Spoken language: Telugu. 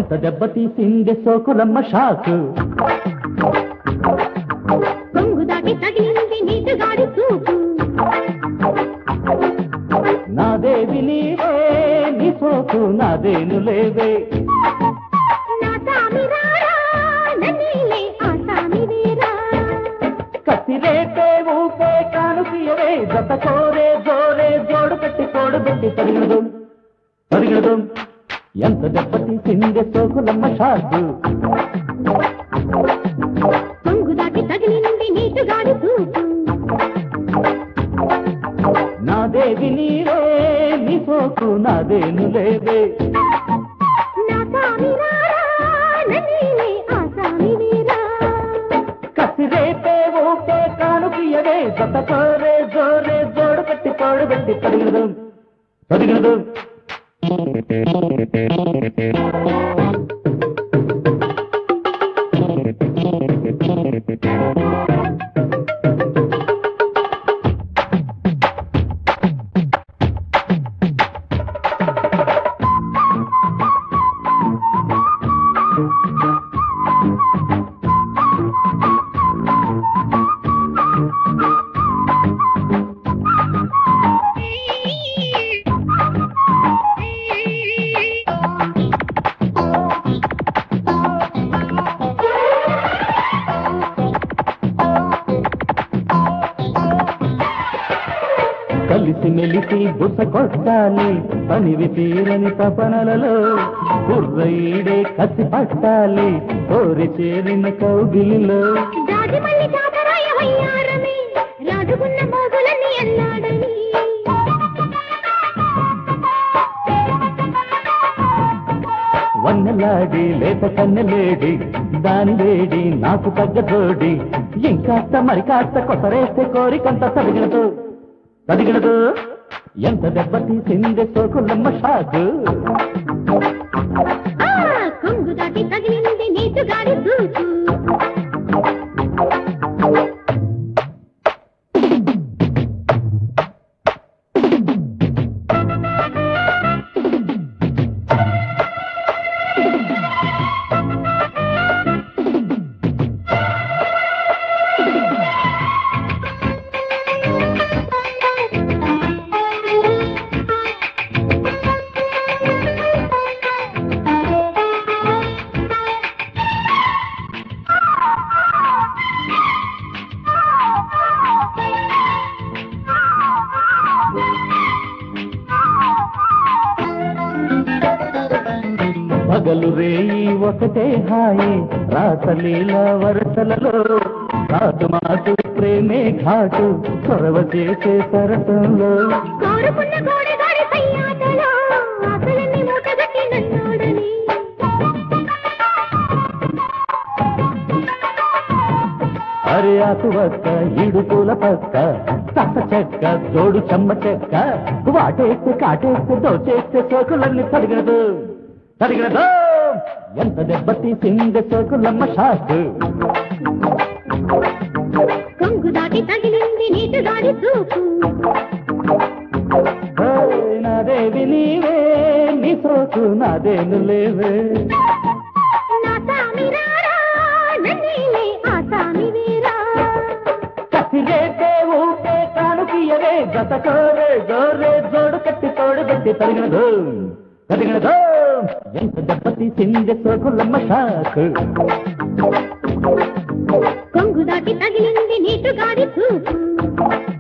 ఎంత దెబ్బతీసింది సోకులమ్మ షాకు కొంగు దాటి తగిలింది నీటుగాడి చూపు నాదేవి నీవే నీ సోకు నాదేను లేవే నా సామి రారా నన్నీలే ఆ సామి వీరా కసిరేపే ఊపే కానుకియవే జత కోరే జోరే జోడు కట్టి తోడు పెట్టి తరిగదు తరిగదు ఎంత దెబ్బతీసింది సోకులమ్మ షాకు కొంగు దాటి తగిలింది నీటుగాడి చూపు నాదేవి నీవే నీ సోకు నాదేను లేవే నా సామి రారా నన్నీలే ఆ సామి వీరా కసిరేపే ఊపే కానుకియవే జత కోరే జోరే జోడు కట్టి తోడు పెట్టి తరిగదు తరిగదు కలిసి మెలిసి బుస కొట్టాలి పనివి తీరని తపనలలో కుర్రయిడే కసి పట్టాలి కోరి చేరిన కౌగిలిలో రాజు మల్లి జాతరాయ వయ్యారమే రాజుకున్న మోగులన్నీ అన్నాడని వన్నెలాడి లేత కన్నెలేడి దాని వేడి నాకు తగ్గ జోడి ఇంకాస్త మరి కాస్త కొసరేస్తే కోరికంత తదిగినదు తదిగినదు ఎంత దెబ్బతీసింది సోకులమ్మ షాకు ఆ కొంగు దాటి తగిలింది నీటుగాడి చూపు పగలు రేయి ఒకటే హాయి రాసలీల వరసలలో కాదు మాటు ప్రేమే ఘాటు చొరవ చేసే సరసంలో కోరుకున్న గోడగాడి సయ్యాటలో ఆశలన్నీ మూటగట్టి నన్నాడని అరే ఆకు వక్క ఇడుపుల పక్క సస చెక్క తోడు చెమ్మ చెక్క వాటేస్తే కాటేస్తే దోచేస్తే సోకులన్నీ తరిగినదు తరిగినదు ఎంత దెబ్బతీసింది సోకులమ్మ షాకు కొంగు దాటి తగిలింది నీటుగాడి చూపు ఓయ్ నాదేవి నీవే నీ సోకు నాదేను లేవే నా సామి రారా నన్నీలే ఆ సామి వీరా కసిరేపే ఊపే కానుకియవే గత కోరే జోరే జోడు కట్టి తోడు పెట్టి తరిగినదు తరిగినదు ఎంత దెబ్బతీసింది సోకులమ్మ షాకు కొంగు దాటి తగిలింది నీటుగాడి చూపు